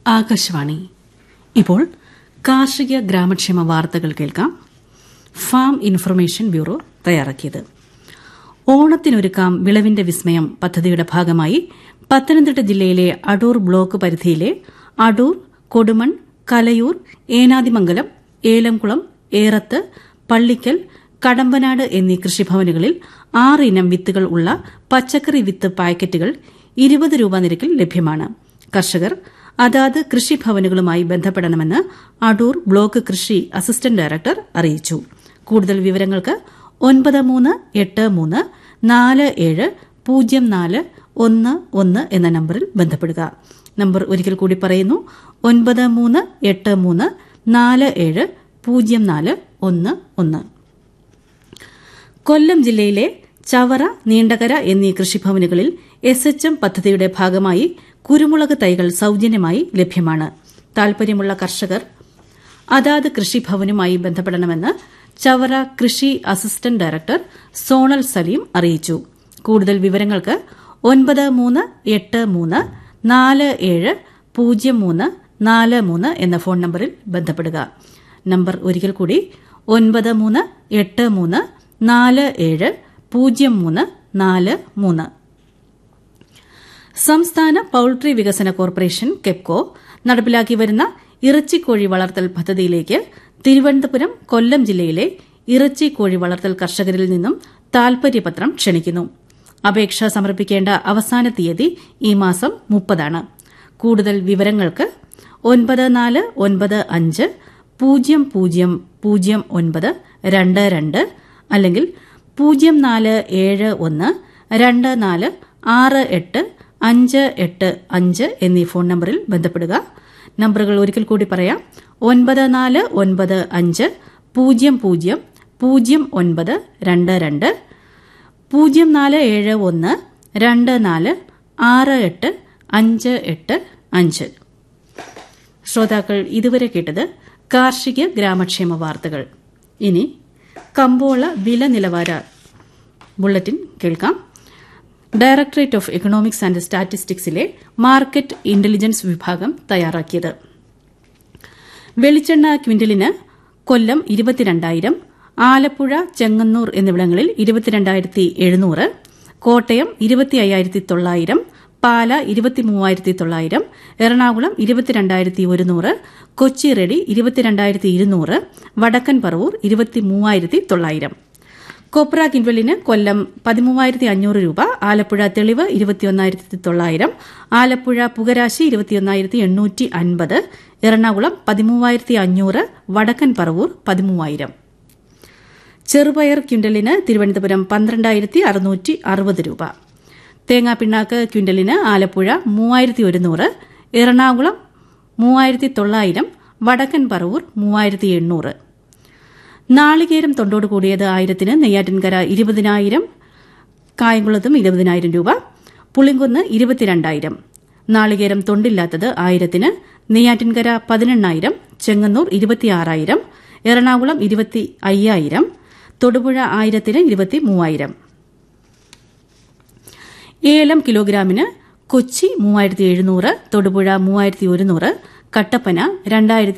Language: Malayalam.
ആകാശവാണി ഇപ്പോൾ കാർഷിക ഗ്രാമക്ഷേമ വാർത്തകൾ കേൾക്കാം ഫാം ഇൻഫർമേഷൻ ബ്യൂറോ തയ്യാറാക്കിയത് ഓണത്തിനൊരുക്കാം വിളവിന്റെ വിസ്മയം പദ്ധതിയുടെ ഭാഗമായി പത്തനംതിട്ട ജില്ലയിലെ അടൂർ ബ്ലോക്ക് പരിധിയിലെ അടൂർ കൊടുമൺ കലയൂർ ഏനാദിമംഗലം ഏലംകുളം ഏറത്ത് പള്ളിക്കൽ കടമ്പനാട് എന്നീ കൃഷിഭവനുകളിൽ ആറ് ഇനം വിത്തുകൾ ഉള്ള പച്ചക്കറി വിത്ത് പാക്കറ്റുകൾ ഇരുപത് രൂപ നിരക്കിൽ ലഭ്യമാണ് കർഷകർ അതാത് കൃഷിഭവനുകളുമായി ബന്ധപ്പെടണമെന്ന് അടൂർ ബ്ലോക്ക് കൃഷി അസിസ്റ്റന്റ് ഡയറക്ടർ അറിയിച്ചു കൂടുതൽ വിവരങ്ങൾക്ക് ഒൻപത് മൂന്ന് എട്ട് മൂന്ന് നാല് ഏഴ് പൂജ്യം നാല് ഒന്ന് ഒന്ന് എന്ന നമ്പറിൽ ബന്ധപ്പെടുക നമ്പർ ഒരിക്കൽ കൂടി പറയുന്നു ഒൻപത് മൂന്ന് എട്ട് മൂന്ന് നാല് ഏഴ് പൂജ്യം നാല് ഒന്ന് ഒന്ന് കൊല്ലം ജില്ലയിലെ ചവറ നീണ്ടകര എന്നീ കൃഷിഭവനുകളിൽ എസ് എച്ച് എം പദ്ധതിയുടെ ഭാഗമായി കുരുമുളക് തൈകൾ സൌജന്യമായി ലഭ്യമാണ് താൽപര്യമുള്ള കർഷകർ അതാത് കൃഷിഭവനുമായി ബന്ധപ്പെടണമെന്ന് ചവറ കൃഷി അസിസ്റ്റന്റ് ഡയറക്ടർ സോണൽ സലീം അറിയിച്ചു കൂടുതൽ വിവരങ്ങൾക്ക് ഒൻപത് മൂന്ന് എട്ട് മൂന്ന് നാല് ഏഴ് പൂജ്യം മൂന്ന് നാല് മൂന്ന് എന്ന ഫോൺ നമ്പറിൽ ബന്ധപ്പെടുക നമ്പർ ഒരിക്കൽ കൂടി ഒൻപത് മൂന്ന് എട്ട് മൂന്ന് നാല് ഏഴ് പൂജ്യം മൂന്ന് നാല് മൂന്ന് സംസ്ഥാന പൌൾട്രി വികസന കോർപ്പറേഷൻ കെപ്കോ നടപ്പിലാക്കി വരുന്ന ഇറച്ചിക്കോഴി വളർത്തൽ പദ്ധതിയിലേക്ക് തിരുവനന്തപുരം കൊല്ലം ജില്ലയിലെ ഇറച്ചിക്കോഴി വളർത്തൽ കർഷകരിൽ നിന്നും താൽപര്യപത്രം ക്ഷണിക്കുന്നു അപേക്ഷ സമർപ്പിക്കേണ്ട അവസാന തീയതി ഈ മാസം മുപ്പതാണ് കൂടുതൽ വിവരങ്ങൾക്ക് ഒൻപത് നാല് ഒൻപത് അഞ്ച് പൂജ്യം പൂജ്യം പൂജ്യം ഒൻപത് രണ്ട് രണ്ട് അല്ലെങ്കിൽ പൂജ്യം നാല് ഏഴ് ഒന്ന് രണ്ട് നാല് ആറ് എട്ട് അഞ്ച് എട്ട് അഞ്ച് എന്നീ ഫോൺ നമ്പറിൽ ബന്ധപ്പെടുക നമ്പറുകൾ ഒരിക്കൽ കൂടി പറയാം ഒൻപത് നാല് ഒൻപത് അഞ്ച് പൂജ്യം പൂജ്യം പൂജ്യം ഒൻപത് രണ്ട് രണ്ട് പൂജ്യം നാല് ഏഴ് ഒന്ന് രണ്ട് നാല് ആറ് എട്ട് അഞ്ച് എട്ട് അഞ്ച് ശ്രോതാക്കൾ ഇതുവരെ കേട്ടത് കാർഷിക ഗ്രാമക്ഷേമ വാർത്തകൾ ഇനി കമ്പോള വില നിലവാര ബുള്ളറ്റിൻ കേൾക്കാം ഡയറക്ടറേറ്റ് ഓഫ് എക്കണോമിക്സ് ആൻഡ് സ്റ്റാറ്റിസ്റ്റിക്സിലെ മാർക്കറ്റ് ഇന്റലിജൻസ് വിഭാഗം തയ്യാറാക്കിയത് വെളിച്ചെണ്ണ ക്വിന്റലിന് കൊല്ലം ഇരുപത്തിരണ്ടായിരം ആലപ്പുഴ ചെങ്ങന്നൂർ എന്നിവിടങ്ങളിൽ ഇരുപത്തിരണ്ടായിരത്തി എഴുന്നൂറ് കോട്ടയം ഇരുപത്തി അയ്യായിരത്തി തൊള്ളായിരം പാല ഇരുപത്തി മൂവായിരത്തി തൊള്ളായിരം എറണാകുളം ഇരുപത്തിരണ്ടായിരത്തി ഒരുന്നൂറ് കൊച്ചി റെഡി ഇരുപത്തിരണ്ടായിരത്തി ഇരുന്നൂറ് വടക്കൻ പറവൂർ ഇരുപത്തി മൂവായിരത്തി തൊള്ളായിരം കൊപ്ര കിൻവെളിന് കൊല്ലം പതിമൂവായിരത്തി അഞ്ഞൂറ് രൂപ ആലപ്പുഴ തെളിവ് ഇരുപത്തിയൊന്നായിരത്തി തൊള്ളായിരം ആലപ്പുഴ പുകരാശി ഇരുപത്തിയൊന്നായിരത്തി എണ്ണൂറ്റി അൻപത് എറണാകുളം പതിമൂവായിരത്തി അഞ്ഞൂറ് വടക്കൻ പറവൂർ പതിമൂവായിരം ചെറുപയർ ക്വിന്റലിന് തിരുവനന്തപുരം പന്ത്രണ്ടായിരത്തി അറുന്നൂറ്റി അറുപത് രൂപ തേങ്ങാപ്പിണ്ണാക്ക് ക്വിന്റലിന് ആലപ്പുഴ മൂവായിരത്തി ഒരുന്നൂറ് എറണാകുളം മൂവായിരത്തി തൊള്ളായിരം വടക്കൻ പറവൂർ മൂവായിരത്തി എണ്ണൂറ് നാളികേരം തൊണ്ടോട് കൂടിയത് ആയിരത്തിന് നെയ്യാറ്റിൻകര ഇരുപതിനായിരം കായംകുളത്തും ഇരുപതിനായിരം രൂപ പുളിങ്കുന്ന് ഇരുപത്തിരണ്ടായിരം നാളികേരം തൊണ്ടില്ലാത്തത് ആയിരത്തിന് നെയ്യാറ്റിൻകര പതിനെണ്ണായിരം ചെങ്ങന്നൂർ ഇരുപത്തിയാറായിരം എറണാകുളം ഇരുപത്തി അയ്യായിരം തൊടുപുഴ ആയിരത്തിന് ഇരുപത്തി മൂവായിരം ഏലം കിലോഗ്രാമിന് കൊച്ചി മൂവായിരത്തി എഴുന്നൂറ് തൊടുപുഴ മൂവായിരത്തി ഒരുന്നൂറ് കട്ടപ്പന രണ്ടായിരത്തി